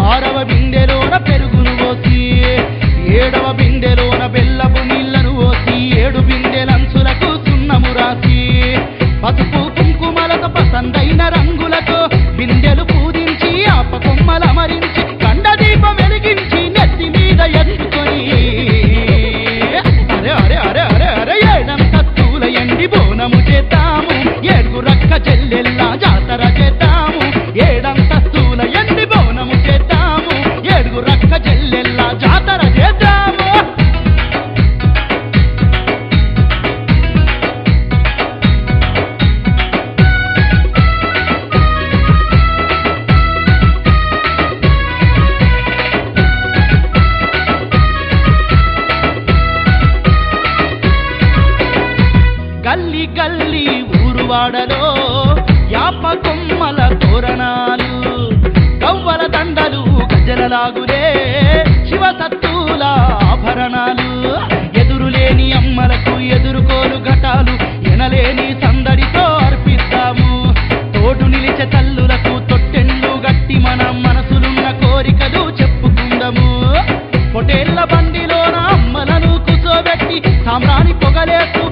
ఆరవ బిందెలోన పెరుగును పోసి ఏడవ బిందెలోన బెల్లపు నీళ్లను పోసి ఏడు బిందెలంచులకు సున్నము రాసి పసుపు కుంకుమలతో పసందైన రంగులతో బిందెలు పూజించి ఆప కొమ్మలమరించి కండ దీపం వెలిగించి నెత్తి మీద ఎత్తుకొని అరే అరే అరే అరే అరే ఏడంత తూల ఎండి బోనము చేద్దాము ఏడుగు రక్క చెల్లెల్లా జాతర చేద్దాము ఏడంత తూల ఎండి బోనము చేద్దాము ఏడుగు రక్క చెల్లెల్లా జాతర చేద్దాము గల్లి గల్లి ఊరువాడలో యాప కొమ్మల తోరణాలు గవ్వల దండలు గజలలాగులే శివ సత్తుల ఆభరణాలు ఎదురులేని అమ్మలకు ఎదురుకోలు ఘటాలు ఎనలేని సందడితో అర్పిస్తాము తోడు నిలిచే తల్లులకు తొట్టెళ్ళు గట్టి మనం మనసులున్న కోరికలు చెప్పుకుందాము పొటేళ్ల బండిలోన అమ్మలను కూసోబెట్టి సామ్రాణి పొగలేస్తూ